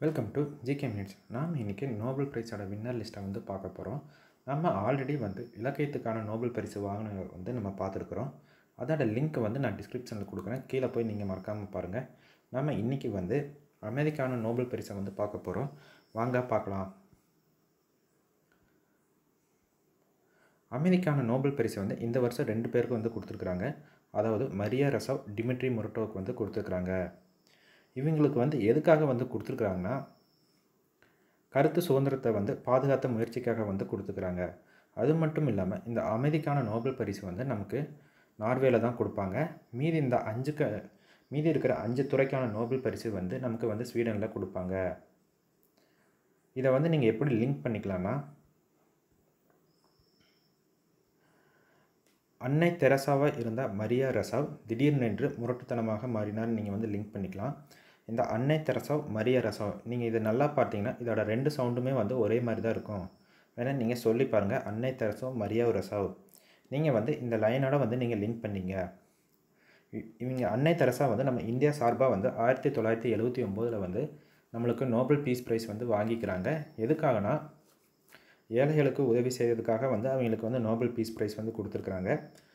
welcome to GK minutes நாம் இன்றைக்கி Nobel பிரைஸோட winner லிஸ்ட்டை வந்து பார்க்க போகிறோம் நம்ம ஆல்ரெடி வந்து இலக்கியத்துக்கான நோபல் பரிசு வாங்கினவங்க வந்து நம்ம பார்த்துருக்குறோம் அதோட லிங்க் வந்து நான் டிஸ்கிரிப்ஷனில் கொடுக்குறேன் கீழே போய் நீங்கள் மறக்காமல் பாருங்கள் நம்ம இன்றைக்கி வந்து அமெரிக்கான நோபல் பரிசை வந்து பார்க்க போகிறோம் வாங்க பார்க்கலாம் அமெரிக்கான நோபல் பரிசை வந்து இந்த வருஷம் ரெண்டு பேருக்கு வந்து கொடுத்துருக்குறாங்க அதாவது மரியா ரசவ் டிமிட்ரி முரட்டோவுக்கு வந்து கொடுத்துருக்குறாங்க இவங்களுக்கு வந்து எதுக்காக வந்து கொடுத்துருக்குறாங்கன்னா கருத்து சுதந்திரத்தை வந்து பாதுகாத்த முயற்சிக்காக வந்து கொடுத்துக்கிறாங்க அது மட்டும் இல்லாமல் இந்த அமெரிக்கான நோபல் பரிசு வந்து நமக்கு நார்வேல தான் கொடுப்பாங்க மீதி இந்த அஞ்சு க மீதி இருக்கிற அஞ்சு துறைக்கான நோபல் பரிசு வந்து நமக்கு வந்து ஸ்வீடனில் கொடுப்பாங்க இதை வந்து நீங்கள் எப்படி லிங்க் பண்ணிக்கலாம்னா அன்னை தெரசாவாக இருந்த மரியா ரசாவ் திடீர்னென்று முரட்டுத்தனமாக மாறினார் நீங்கள் வந்து லிங்க் பண்ணிக்கலாம் இந்த அன்னை தெரசாவ் மரியா ரசாவ் நீங்கள் இதை நல்லா பார்த்தீங்கன்னா இதோட ரெண்டு சவுண்டுமே வந்து ஒரே மாதிரி தான் இருக்கும் வேணால் நீங்கள் சொல்லி பாருங்கள் அன்னை தெரசாவ் மரியா ரசாவ் நீங்கள் வந்து இந்த லைனோட வந்து நீங்கள் லிங்க் பண்ணீங்க இவங்க அன்னை தெரசா வந்து நம்ம இந்தியா சார்பாக வந்து ஆயிரத்தி தொள்ளாயிரத்தி எழுபத்தி ஒம்போதில் வந்து நம்மளுக்கு நோபல் பீஸ் ப்ரைஸ் வந்து வாங்கிக்கிறாங்க எதுக்காகனா ஏழைகளுக்கு உதவி செய்கிறதுக்காக வந்து அவங்களுக்கு வந்து நோபல் பீஸ் ப்ரைஸ் வந்து கொடுத்துருக்குறாங்க